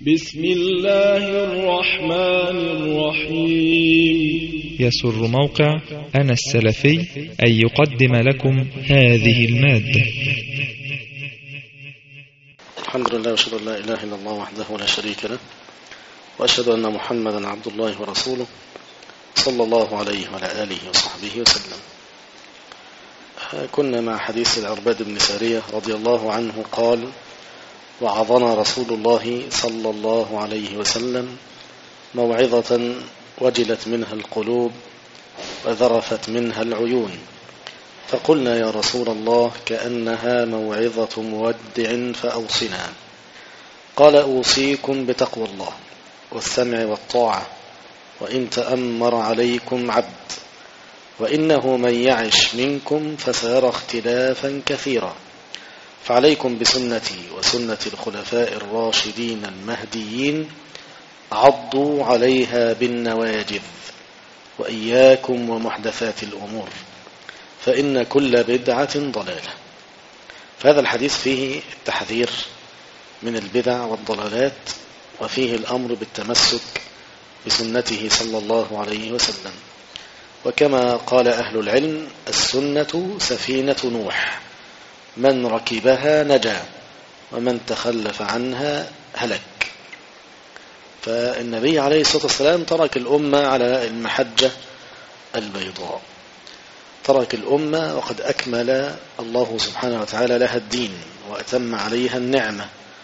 بسم الله الرحمن الرحيم يسر موقع أنا السلفي أن يقدم لكم هذه المادة الحمد لله واشهد ان لا اله الا الله وحده لا شريك له واشهد ان محمدا عبد الله ورسوله صلى الله عليه وعلى اله وصحبه وسلم كنا مع حديث العرباد بن سارية رضي الله عنه قال وعظنا رسول الله صلى الله عليه وسلم موعظة وجلت منها القلوب وذرفت منها العيون فقلنا يا رسول الله كأنها موعظة مودع فأوصنا قال أوصيكم بتقوى الله والسمع والطاعة وإن تأمر عليكم عبد وإنه من يعش منكم فسيرى اختلافا كثيرا فعليكم بسنتي وسنة الخلفاء الراشدين المهديين عضوا عليها بالنواجذ وإياكم ومحدثات الأمور فإن كل بدعة ضلالة فهذا الحديث فيه التحذير من البدع والضلالات وفيه الأمر بالتمسك بسنته صلى الله عليه وسلم وكما قال أهل العلم السنة سفينة نوح من ركبها نجا ومن تخلف عنها هلك فالنبي عليه الصلاة والسلام ترك الأمة على المحجة البيضاء ترك الأمة وقد أكمل الله سبحانه وتعالى لها الدين وأتم عليها النعمة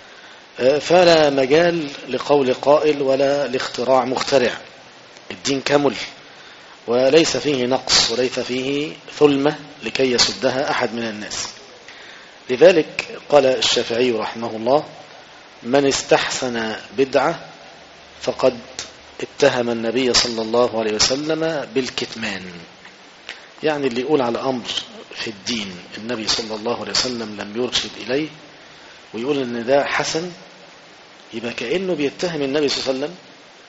فلا مجال لقول قائل ولا لاختراع مخترع الدين كمل وليس فيه نقص وليس فيه ثلمة لكي يسدها أحد من الناس لذلك قال الشافعي رحمه الله من استحسن بدعة فقد اتهم النبي صلى الله عليه وسلم بالكتمان يعني اللي يقول على أمر في الدين النبي صلى الله عليه وسلم لم يرشد إليه ويقول ان ده حسن يبقى كأنه بيتهم النبي صلى الله عليه وسلم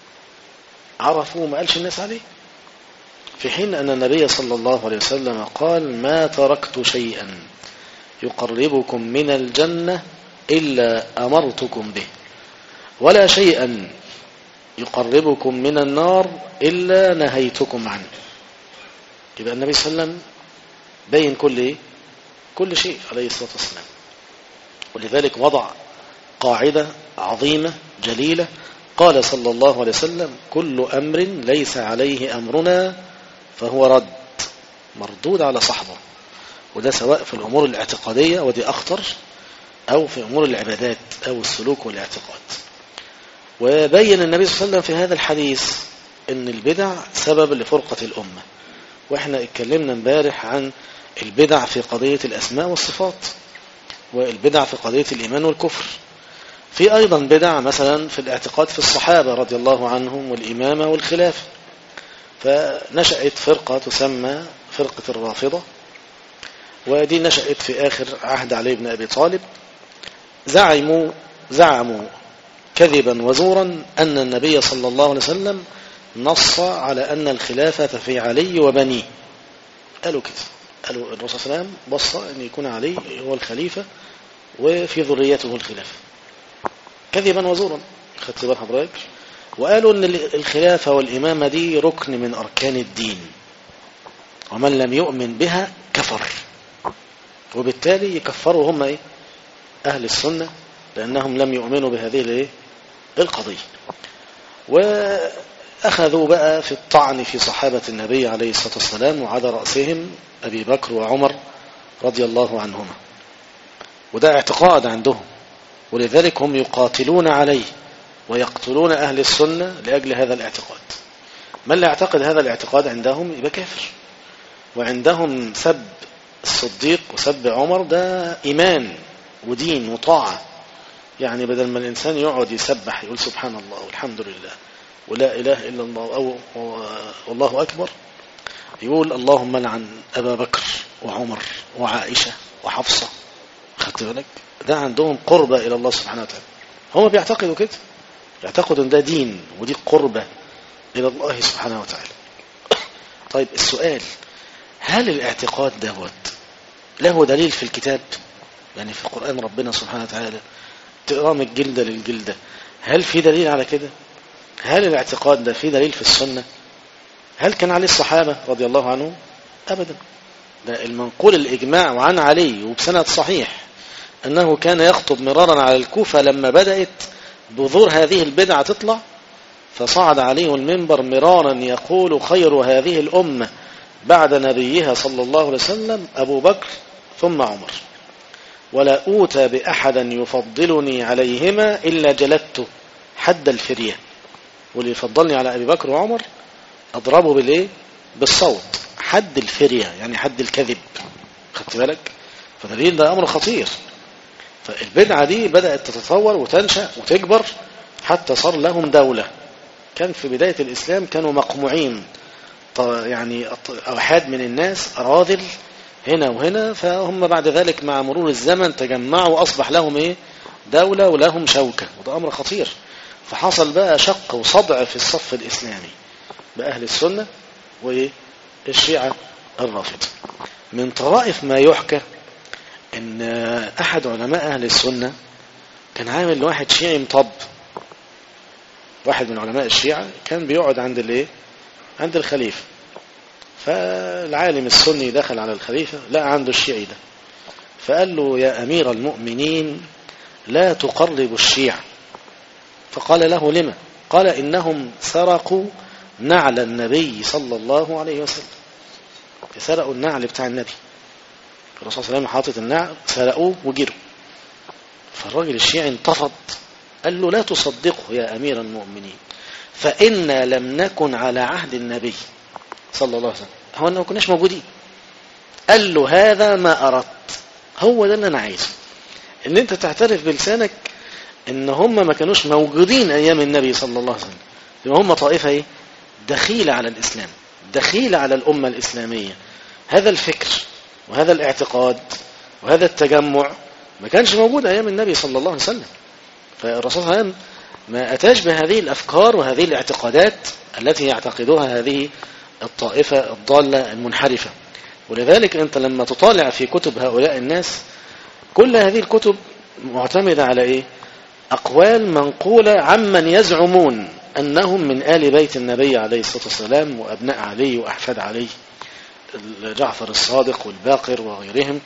عرفه وما قالش الناس عليه في حين أن النبي صلى الله عليه وسلم قال ما تركت شيئا يقربكم من الجنة إلا أمرتكم به ولا شيئا يقربكم من النار إلا نهيتكم عنه يبقى النبي صلى الله عليه وسلم بين كل إيه؟ كل شيء عليه الصلاة والسلام ولذلك وضع قاعدة عظيمة جليلة قال صلى الله عليه وسلم كل أمر ليس عليه أمرنا فهو رد مردود على صحبه وده سواء في الأمور الاعتقادية ودي أخطر أو في أمور العبادات أو السلوك والاعتقاد وبين النبي صلى الله عليه وسلم في هذا الحديث أن البدع سبب لفرقة الأمة وإحنا اتكلمنا امبارح عن البدع في قضية الأسماء والصفات والبدع في قضية الإيمان والكفر في أيضا بدع مثلا في الاعتقاد في الصحابة رضي الله عنهم والإمامة والخلافة فنشأت فرقة تسمى فرقة الرافضة ودي نشأت في آخر عهد علي بن أبي طالب زعموا زعموا كذبا وزورا أن النبي صلى الله عليه وسلم نص على أن الخلافة في علي وبنيه قالوا كده قالوا الرسول صلى الله عليه وسلم بص أن يكون علي هو الخليفة وفي ذريته الخلافة كذبا وزورا خدت بال حضرتك وقالوا ان الخلافة والإمامة دي ركن من أركان الدين ومن لم يؤمن بها كفر وبالتالي يكفروا هم ايه أهل السنة لأنهم لم يؤمنوا بهذه الايه القضية وأخذوا بقى في الطعن في صحابة النبي عليه الصلاة والسلام وعلى رأسهم أبي بكر وعمر رضي الله عنهما وده اعتقاد عندهم ولذلك هم يقاتلون عليه ويقتلون أهل السنة لأجل هذا الاعتقاد من لا يعتقد هذا الاعتقاد عندهم يبقى كافر وعندهم سب الصديق وسب عمر ده إيمان ودين وطاعة يعني بدل ما الإنسان يقعد يسبح يقول سبحان الله والحمد لله ولا إله إلا الله أو والله أكبر يقول اللهم لعن أبا بكر وعمر وعائشة وحفصة خدت بالك ده عندهم قربة إلى الله سبحانه وتعالى هم بيعتقدوا كده يعتقدوا ان ده دين ودي قربة إلى الله سبحانه وتعالى طيب السؤال هل الاعتقاد دوت له دليل في الكتاب يعني في القرآن ربنا سبحانه وتعالى تقرأ من الجلدة للجلدة هل في دليل على كده هل الاعتقاد ده في دليل في السنة هل كان عليه الصحابة رضي الله عنهم أبدا ده المنقول الإجماع وعن علي وبسند صحيح أنه كان يخطب مرارا على الكوفة لما بدأت بذور هذه البدعة تطلع فصعد عليه المنبر مرارا يقول خير هذه الأمة بعد نبيها صلى الله عليه وسلم أبو بكر ثم عمر ولا أوتى بأحدا يفضلني عليهما إلا جلدته حد الفرية واللي يفضلني على أبي بكر وعمر أضربه بالإيه؟ بالصوت حد الفرية يعني حد الكذب خدت بالك فدليل ده أمر خطير فالبدعة دي بدأت تتطور وتنشأ وتكبر حتى صار لهم دولة كان في بداية الإسلام كانوا مقموعين يعني أوحاد من الناس أراذل هنا وهنا فهم بعد ذلك مع مرور الزمن تجمعوا وأصبح لهم إيه دولة ولهم شوكة وده أمر خطير فحصل بقى شق وصدع في الصف الإسلامي بأهل السنة والشيعة الرافضة من طرائف ما يحكى ان احد علماء اهل السنة كان عامل واحد شيعي مطب واحد من علماء الشيعة كان بيقعد عند الايه عند الخليفة فالعالم السني دخل على الخليفة لقى عنده الشيعي ده فقال له يا أمير المؤمنين لا تقرب الشيعة فقال له لما قال إنهم سرقوا نعل النبي صلى الله عليه وسلم سرقوا النعل بتاع النبي الرسول صلى الله عليه وسلم حاطط النعل سرقوه وجروا فالراجل الشيعي انتفض قال له لا تصدقه يا أمير المؤمنين فإنا لم نكن على عهد النبي صلى الله عليه وسلم هو أنه ما كناش موجودين قال له هذا ما أردت هو ده اللي أنا عايزه ان انت تعترف بلسانك ان هم ما كانوش موجودين ايام النبي صلى الله عليه وسلم يبقى هم طائفة ايه دخيلة على الاسلام دخيلة على الامة الاسلامية هذا الفكر وهذا الاعتقاد وهذا التجمع ما كانش موجود ايام النبي صلى الله عليه وسلم فالرسول صلى الله عليه وسلم ما اتاش بهذه الافكار وهذه الاعتقادات التي يعتقدها هذه الطائفة الضالة المنحرفة ولذلك انت لما تطالع في كتب هؤلاء الناس كل هذه الكتب معتمدة على ايه اقوال منقولة عمن يزعمون انهم من آل بيت النبي عليه الصلاة والسلام وابناء علي واحفاد علي جعفر الصادق والباقر وغيرهم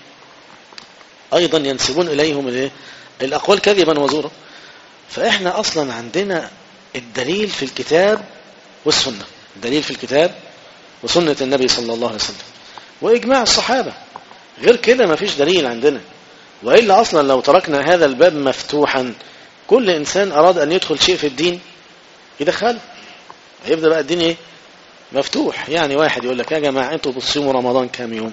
ايضا ينسبون اليهم الايه الاقوال كذبا وزورا فاحنا اصلا عندنا الدليل في الكتاب والسنة الدليل في الكتاب وسنة النبي صلى الله عليه وسلم واجماع الصحابة غير كده ما فيش دليل عندنا وإلا أصلا لو تركنا هذا الباب مفتوحا كل إنسان أراد أن يدخل شيء في الدين يدخله هيبدأ بقى الدين إيه مفتوح يعني واحد يقول لك يا جماعة أنتوا بتصيموا رمضان كام يوم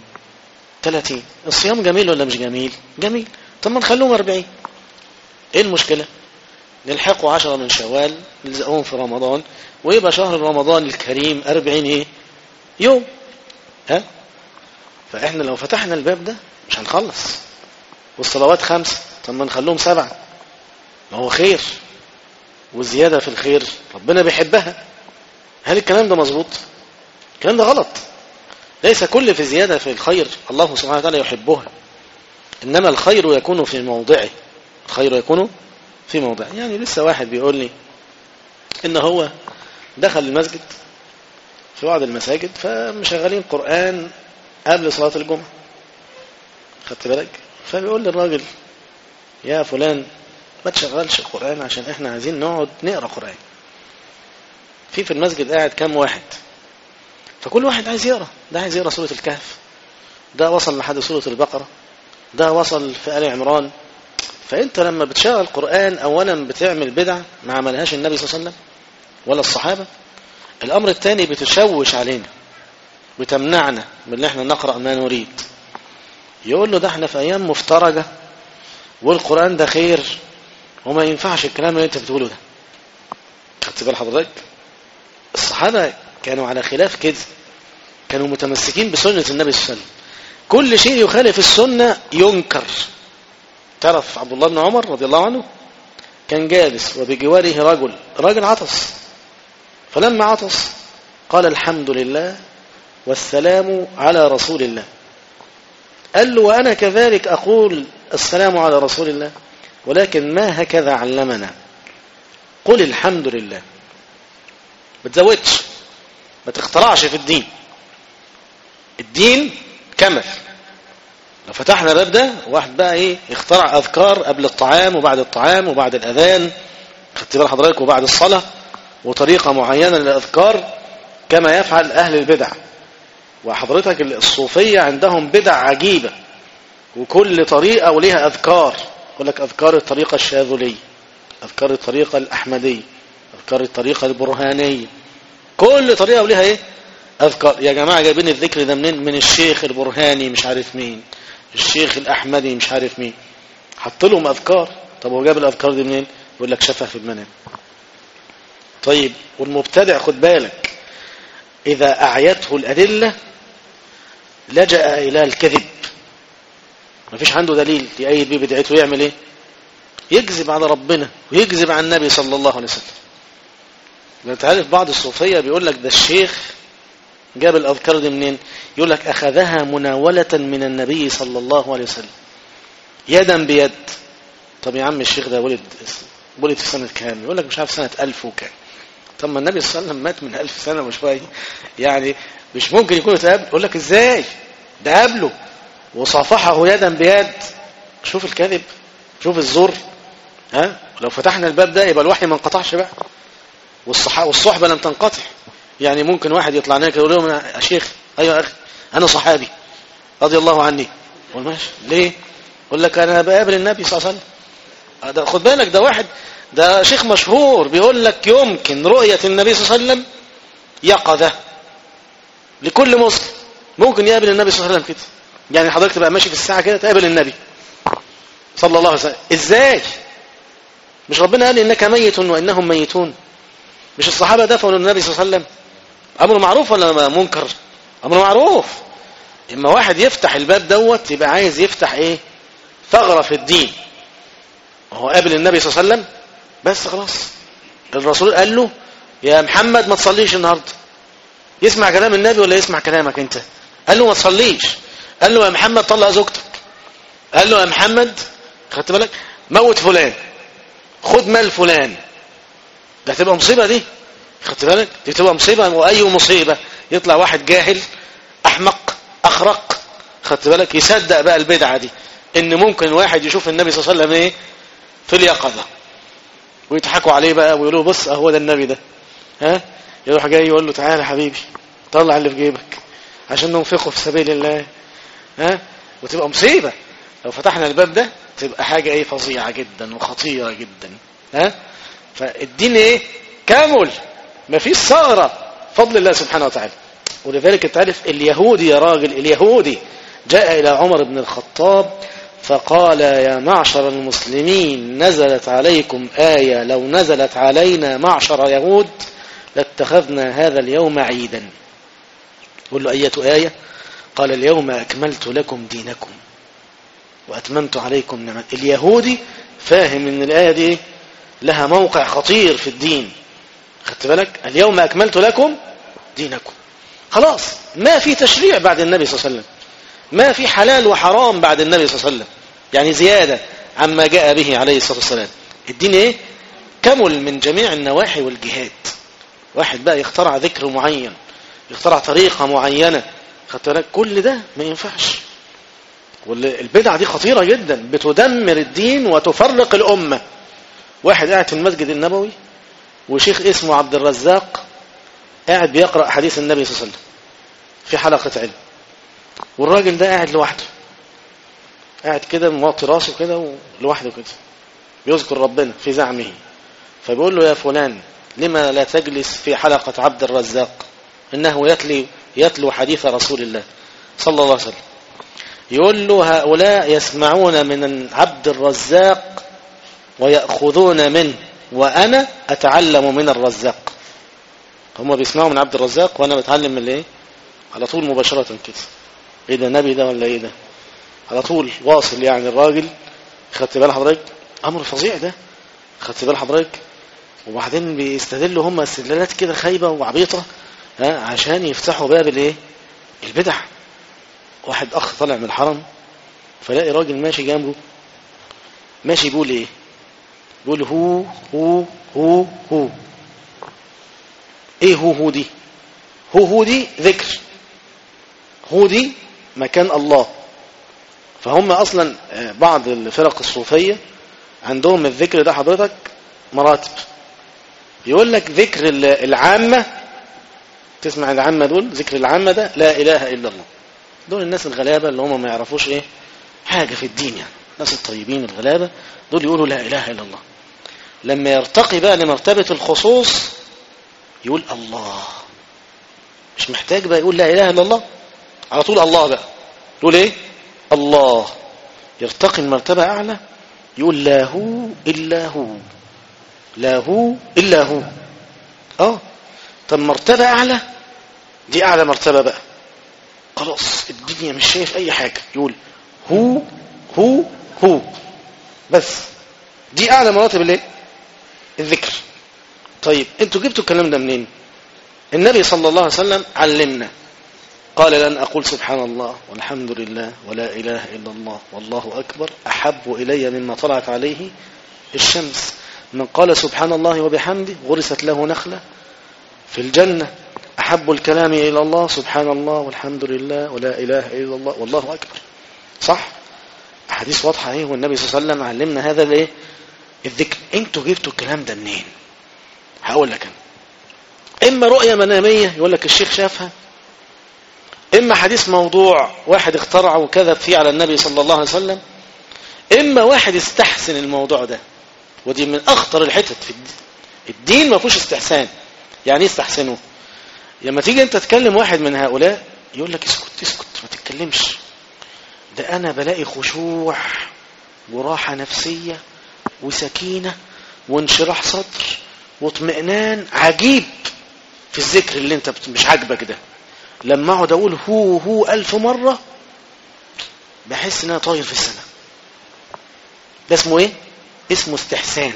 30 الصيام جميل ولا مش جميل جميل طب ما نخلوهم 40 إيه المشكلة نلحقوا 10 من شوال نلزقهم في رمضان ويبقى شهر رمضان الكريم 40 إيه يوم ها فإحنا لو فتحنا الباب ده مش هنخلص والصلوات خمسة طب ما نخلوهم سبعة ما هو خير والزيادة في الخير ربنا بيحبها هل الكلام ده مظبوط الكلام ده غلط ليس كل في زيادة في الخير الله سبحانه وتعالى يحبها إنما الخير يكون في موضعه الخير يكون في موضعه يعني لسه واحد بيقول لي إن هو دخل المسجد في بعض المساجد فمشغلين قرآن قبل صلاة الجمعة خدت بالك فبيقول للراجل يا فلان ما تشغلش القرآن عشان احنا عايزين نقعد نقرأ قرآن في في المسجد قاعد كام واحد فكل واحد عايز يقرأ ده عايز يقرأ سورة الكهف ده وصل لحد سورة البقرة ده وصل في آل عمران فانت لما بتشغل القرآن اولا بتعمل بدع ما عملهاش النبي صلى الله عليه وسلم ولا الصحابة الامر الثاني بتشوش علينا بتمنعنا من ان احنا نقرأ ما نريد يقول له ده احنا في ايام مفترجة والقرآن ده خير وما ينفعش الكلام اللي انت بتقوله ده خدت بال حضرتك الصحابة كانوا على خلاف كده كانوا متمسكين بسنة النبي صلى الله عليه وسلم كل شيء يخالف السنة ينكر تعرف عبد الله بن عمر رضي الله عنه كان جالس وبجواره رجل رجل عطس فلما عطس قال الحمد لله والسلام على رسول الله قال له وأنا كذلك أقول السلام على رسول الله ولكن ما هكذا علمنا قل الحمد لله ما تزودش ما تخترعش في الدين الدين كمل لو فتحنا الباب ده واحد بقى ايه يخترع اذكار قبل الطعام وبعد الطعام وبعد الاذان خدت بال حضرتك وبعد الصلاه وطريقه معينه للاذكار كما يفعل اهل البدع وحضرتك الصوفيه عندهم بدع عجيبه وكل طريقه وليها اذكار يقول لك اذكار الطريقه الشاذليه اذكار الطريقه الاحمديه اذكار الطريقه البرهانيه كل طريقه وليها ايه اذكار يا جماعه جايبين الذكر ده منين من الشيخ البرهاني مش عارف مين الشيخ الاحمدي مش عارف مين حط لهم اذكار طب هو جاب الاذكار دي منين يقول لك شافها في المنام طيب والمبتدع خد بالك اذا اعيته الادله لجأ الى الكذب مفيش عنده دليل يأيد بيه بدعته يعمل ايه يكذب على ربنا ويكذب على النبي صلى الله عليه وسلم انت عارف بعض الصوفيه بيقول لك ده الشيخ جاب الأذكار دي منين يقول لك أخذها مناولة من النبي صلى الله عليه وسلم يدا بيد طب يا عم الشيخ ده ولد ولد في سنة كام يقول لك مش عارف سنة ألف وكام طب ما النبي صلى الله عليه وسلم مات من ألف سنة وشوية يعني مش ممكن يكون اتقابل يقول لك ازاي ده قابله وصافحه يدا بيد شوف الكذب شوف الزور ها لو فتحنا الباب ده يبقى الوحي ما انقطعش بقى والصحبة لم تنقطع يعني ممكن واحد يطلع لنا يقول لهم يا شيخ ايوه يا اخي انا صحابي رضي الله عني قول ماشي ليه يقول لك انا بقابل النبي صلى الله عليه وسلم ده خد بالك ده واحد ده شيخ مشهور بيقول لك يمكن رؤية النبي صلى الله عليه وسلم يقظة لكل مسلم ممكن يقابل النبي صلى الله عليه وسلم كده يعني حضرتك تبقى ماشي في الساعة كده تقابل النبي صلى الله عليه وسلم ازاي مش ربنا قال انك ميت وانهم ميتون مش الصحابة دفعوا للنبي صلى الله عليه وسلم امر معروف ولا منكر امر معروف اما واحد يفتح الباب دوت يبقى عايز يفتح ايه ثغره في الدين هو قابل النبي صلى الله عليه وسلم بس خلاص الرسول قال له يا محمد ما تصليش النهارده يسمع كلام النبي ولا يسمع كلامك انت قال له ما تصليش قال له يا محمد طلق زوجتك قال له يا محمد خدت بالك موت فلان خد مال فلان ده هتبقى مصيبه دي خدت بالك دي تبقى مصيبة وأي مصيبة يطلع واحد جاهل أحمق أخرق خدت بالك يصدق بقى البدعة دي إن ممكن واحد يشوف النبي صلى الله عليه وسلم إيه في اليقظة ويضحكوا عليه بقى ويقولوا بص أهو ده النبي ده ها يروح جاي يقول له تعالى يا حبيبي طلع اللي في جيبك عشان ننفقه في سبيل الله ها وتبقى مصيبة لو فتحنا الباب ده تبقى حاجة ايه فظيعة جدا وخطيرة جدا ها فالدين ايه كامل ما فيش ثغرة فضل الله سبحانه وتعالى ولذلك تعرف اليهودي يا راجل اليهودي جاء إلى عمر بن الخطاب فقال يا معشر المسلمين نزلت عليكم آية لو نزلت علينا معشر يهود لاتخذنا هذا اليوم عيدا قل له أية آية قال اليوم أكملت لكم دينكم وأتممت عليكم نعمت اليهودي فاهم ان الآية دي لها موقع خطير في الدين خدت بالك اليوم أكملت لكم دينكم خلاص ما في تشريع بعد النبي صلى الله عليه وسلم ما في حلال وحرام بعد النبي صلى الله عليه وسلم يعني زيادة عما جاء به عليه الصلاة والسلام الدين ايه كمل من جميع النواحي والجهات واحد بقى يخترع ذكر معين يخترع طريقة معينة خدت بالك كل ده ما ينفعش والبدعة دي خطيرة جدا بتدمر الدين وتفرق الأمة واحد قاعد في المسجد النبوي وشيخ اسمه عبد الرزاق قاعد بيقرأ حديث النبي صلى الله عليه وسلم في حلقة علم والراجل ده قاعد لوحده قاعد كده موطي راسه كده لوحده كده بيذكر ربنا في زعمه فبيقول له يا فلان لما لا تجلس في حلقة عبد الرزاق إنه يتلي يتلو حديث رسول الله صلى الله عليه وسلم يقول له هؤلاء يسمعون من عبد الرزاق ويأخذون منه وأنا أتعلم من الرزاق هم بيسمعوا من عبد الرزاق وأنا بتعلم من الايه على طول مباشرة كده ايه ده نبي ده ولا ايه ده على طول واصل يعني الراجل خدت بال حضرتك امر فظيع ده خدت بال حضرتك وبعدين بيستدلوا هم استدلالات كده خايبة وعبيطة ها عشان يفتحوا باب الايه البدع واحد اخ طالع من الحرم فلاقي راجل ماشي جنبه ماشي بيقول ايه يقول هو هو هو هو ايه هو هو دي هو هو دي ذكر هو دي مكان الله فهم اصلا آه، بعض الفرق الصوفية عندهم الذكر ده حضرتك مراتب يقول لك ذكر ال- العامة تسمع العامة دول ذكر العامة ده لا إله إلا الله دول الناس الغلابة اللي هم ما يعرفوش إيه حاجة في الدين يعني الناس الطيبين الغلابة دول يقولوا لا إله إلا الله لما يرتقي بقى لمرتبة الخصوص يقول الله مش محتاج بقى يقول لا إله إلا الله على طول الله بقى يقول إيه الله يرتقي المرتبة أعلى يقول لا هو إلا هو لا هو إلا هو اه طب مرتبة أعلى دي أعلى مرتبة بقى خلاص الدنيا مش شايف أي حاجة يقول هو هو هو بس دي أعلى مراتب الايه الذكر طيب انتوا جبتوا الكلام ده منين النبي صلى الله عليه وسلم علمنا قال لن أقول سبحان الله والحمد لله ولا إله إلا الله والله أكبر أحب إلي مما طلعت عليه الشمس من قال سبحان الله وبحمده غرست له نخلة في الجنة أحب الكلام إلى الله سبحان الله والحمد لله ولا إله إلا الله والله أكبر صح حديث واضحة ايه والنبي صلى الله عليه وسلم علمنا هذا الايه الذكر انتوا جبتوا الكلام ده منين هقول لك انا اما رؤية منامية يقول لك الشيخ شافها اما حديث موضوع واحد اخترعه وكذب فيه على النبي صلى الله عليه وسلم اما واحد استحسن الموضوع ده ودي من اخطر الحتت في الدين الدين ما فيهوش استحسان يعني ايه استحسنه لما تيجي انت تكلم واحد من هؤلاء يقول لك اسكت اسكت ما تتكلمش ده انا بلاقي خشوع وراحة نفسية وسكينة وانشراح صدر واطمئنان عجيب في الذكر اللي انت بت- مش عاجبك ده لما اقعد اقول هو هو الف مرة بحس ان انا طاير في السماء ده اسمه ايه اسمه استحسان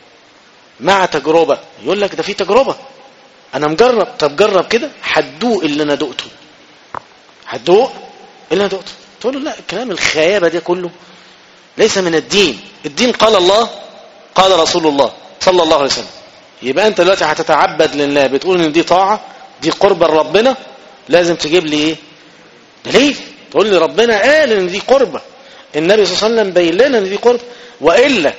مع تجربة يقول لك ده في تجربة انا مجرب طب جرب كده هتدوق اللي انا دقته هتدوق اللي انا دقته تقول له لا الكلام الخيابة ده كله ليس من الدين الدين قال الله قال رسول الله صلى الله عليه وسلم يبقى انت دلوقتي هتتعبد لله بتقول ان دي طاعة دي قربة لربنا لازم تجيب لي ايه دليل تقول لي ربنا قال ان دي قربة النبي صلى الله عليه وسلم بين لنا ان دي قربة والا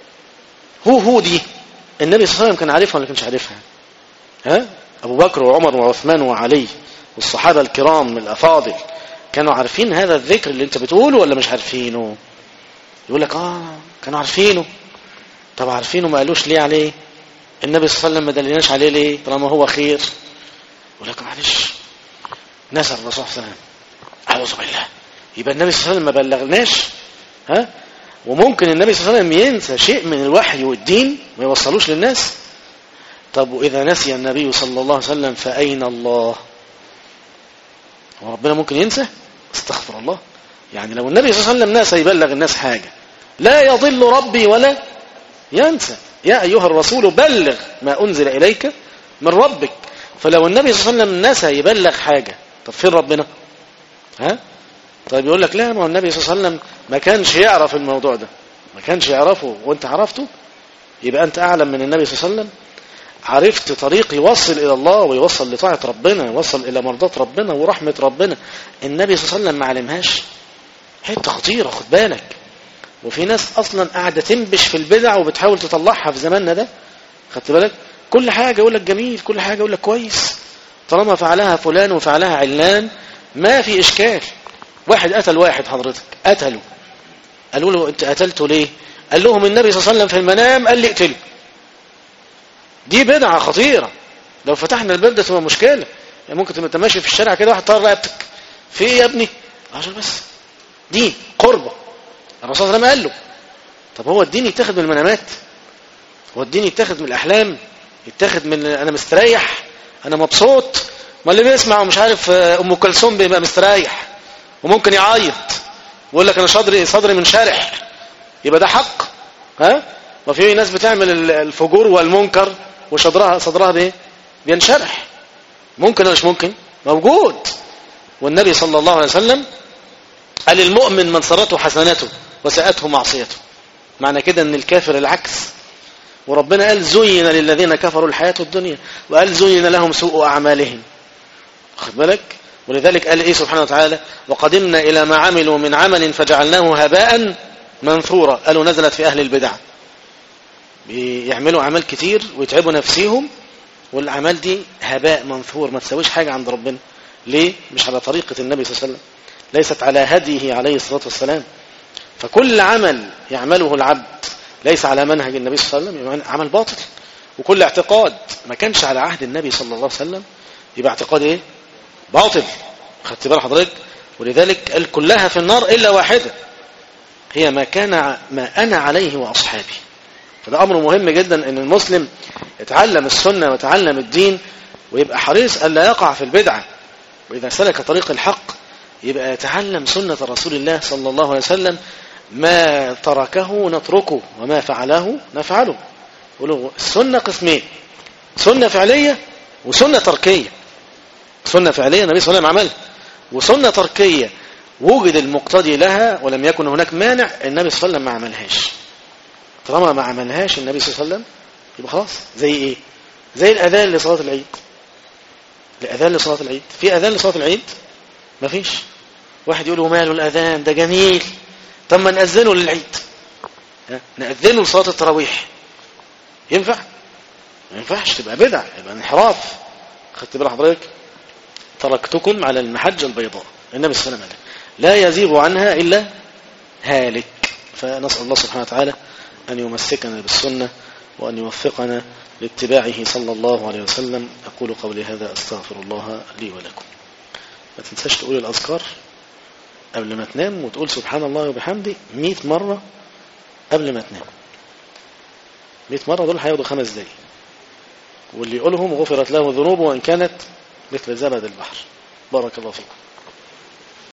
هو هو دي النبي صلى الله عليه وسلم كان عارفها ولا كانش عارفها ها ابو بكر وعمر وعثمان وعلي والصحابة الكرام الافاضل كانوا عارفين هذا الذكر اللي انت بتقوله ولا مش عارفينه يقول لك اه كانوا عارفينه طب عارفينه ما قالوش ليه عليه النبي صلى الله عليه وسلم ما دلناش عليه ليه طالما هو خير يقول لك معلش نسأل الرسول صلى الله عليه وسلم أعوذ بالله يبقى النبي صلى الله عليه وسلم ما بلغناش ها وممكن النبي صلى الله عليه وسلم ينسى شيء من الوحي والدين ما يوصلوش للناس طب وإذا نسي النبي صلى الله عليه وسلم فأين الله وربنا ممكن ينسى استغفر الله يعني لو النبي صلى الله عليه وسلم نسى يبلغ الناس حاجة لا يضل ربي ولا ينسى يا أيها الرسول بلغ ما أنزل إليك من ربك فلو النبي صلى الله عليه وسلم نسى يبلغ حاجة طب فين ربنا ها طيب يقول لك لا ما هو النبي صلى الله عليه وسلم ما كانش يعرف الموضوع ده ما كانش يعرفه وانت عرفته يبقى انت اعلم من النبي صلى الله عليه وسلم عرفت طريق يوصل الى الله ويوصل لطاعة ربنا يوصل الى مرضاة ربنا ورحمة ربنا النبي صلى الله عليه وسلم ما علمهاش حته خطيرة خد بالك وفي ناس اصلا قاعدة تنبش في البدع وبتحاول تطلعها في زماننا ده خدت بالك كل حاجة يقول لك جميل كل حاجة يقول لك كويس طالما فعلها فلان وفعلها علان ما في اشكال واحد قتل واحد حضرتك قتله قالوا له انت قتلته ليه قال لهم النبي صلى الله عليه وسلم في المنام قال لي اقتله دي بدعة خطيرة لو فتحنا الباب ده تبقى مشكلة يعني ممكن تبقى ماشي في الشارع كده واحد طار رقبتك في ايه يا ابني عشان بس دين قربة الرسول صلى الله عليه وسلم قال له طب هو الدين يتاخد من المنامات هو الدين يتاخد من الاحلام يتاخد من انا مستريح انا مبسوط ما اللي بيسمع ومش عارف ام كلثوم بيبقى مستريح وممكن يعيط ويقول لك انا صدري صدري منشرح يبقى ده حق ها وفي ناس بتعمل الفجور والمنكر وصدرها صدرها بايه بينشرح ممكن ولا مش ممكن موجود والنبي صلى الله عليه وسلم قال المؤمن من سرته حسناته وساءته معصيته معنى كده ان الكافر العكس وربنا قال زين للذين كفروا الحياة الدنيا وقال زين لهم سوء أعمالهم خد بالك ولذلك قال إيه سبحانه وتعالى وقدمنا إلى ما عملوا من عمل فجعلناه هباء منثورا قالوا نزلت في أهل البدع بيعملوا أعمال كتير ويتعبوا نفسيهم والأعمال دي هباء منثور ما تسويش حاجة عند ربنا ليه؟ مش على طريقة النبي صلى الله عليه وسلم ليست على هديه عليه الصلاة والسلام فكل عمل يعمله العبد ليس على منهج النبي صلى الله عليه وسلم يبقى عمل باطل وكل اعتقاد ما كانش على عهد النبي صلى الله عليه وسلم يبقى اعتقاد ايه باطل خدت بال حضرتك ولذلك قال كلها في النار الا واحده هي ما كان ما انا عليه واصحابي فده امر مهم جدا ان المسلم يتعلم السنه ويتعلم الدين ويبقى حريص الا يقع في البدعه واذا سلك طريق الحق يبقى يتعلم سنه رسول الله صلى الله عليه وسلم ما تركه نتركه وما فعله نفعله يقولوا السنة قسمين سنة فعلية وسنة تركية سنة فعلية النبي صلى الله عليه وسلم عملها وسنة تركية وجد المقتضي لها ولم يكن هناك مانع النبي صلى الله عليه وسلم ما عملهاش طالما ما عملهاش النبي صلى الله عليه وسلم يبقى خلاص زي ايه زي الاذان لصلاة العيد الاذان لصلاة العيد في اذان لصلاة العيد مفيش واحد يقول وماله الاذان ده جميل طب ما نأذنه للعيد نأذنه لصلاة التراويح ينفع ما ينفعش تبقى بدع يبقى انحراف خدت بال حضرتك تركتكم على المحجة البيضاء النبي صلى الله عليه وسلم لا يزيغ عنها إلا هالك فنسأل الله سبحانه وتعالى أن يمسكنا بالسنة وأن يوفقنا لاتباعه صلى الله عليه وسلم أقول قولي هذا أستغفر الله لي ولكم ما تنساش تقول الأذكار قبل ما تنام وتقول سبحان الله وبحمده 100 مرة قبل ما تنام 100 مرة دول هياخدوا خمس دقايق واللي يقولهم غفرت له ذنوبه وإن كانت مثل زبد البحر بارك الله فيكم